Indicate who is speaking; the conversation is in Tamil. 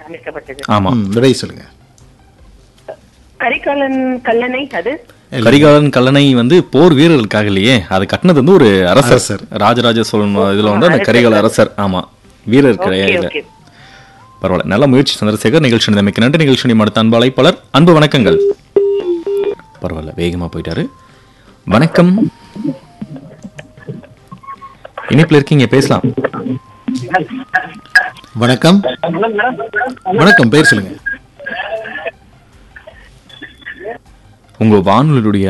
Speaker 1: அமைக்கப்பட்டது
Speaker 2: ஆமா
Speaker 3: ம், விடை சொல்லுங்க
Speaker 1: கரிகாலன் கல்லணை அது
Speaker 2: கரிகாலன் கல்லணை வந்து போர் வீரர்களுக்காக இல்லையே அது கட்டினது வந்து ஒரு அரசர்
Speaker 3: அரசர்.
Speaker 2: ராஜராஜ சோழன் இதுல வந்து அந்த கரிகால அரசர் ஆமா வீரர்
Speaker 1: ஓகே
Speaker 2: கிடையாது
Speaker 1: ஓகே
Speaker 2: பரவாயில்ல நல்ல முயற்சி சந்திரசேகர் நிகழ்ச்சி நிலைமைக்கு நன்றி நிகழ்ச்சி அடுத்த அன்பு அழைப்பாளர் அன்பு வணக்கங்கள் பரவாயில்ல வேகமா போயிட்டாரு வணக்கம் இணைப்புல இருக்கீங்க பேசலாம்
Speaker 3: வணக்கம் வணக்கம் பேர் சொல்லுங்க
Speaker 2: உங்க வானொலியுடைய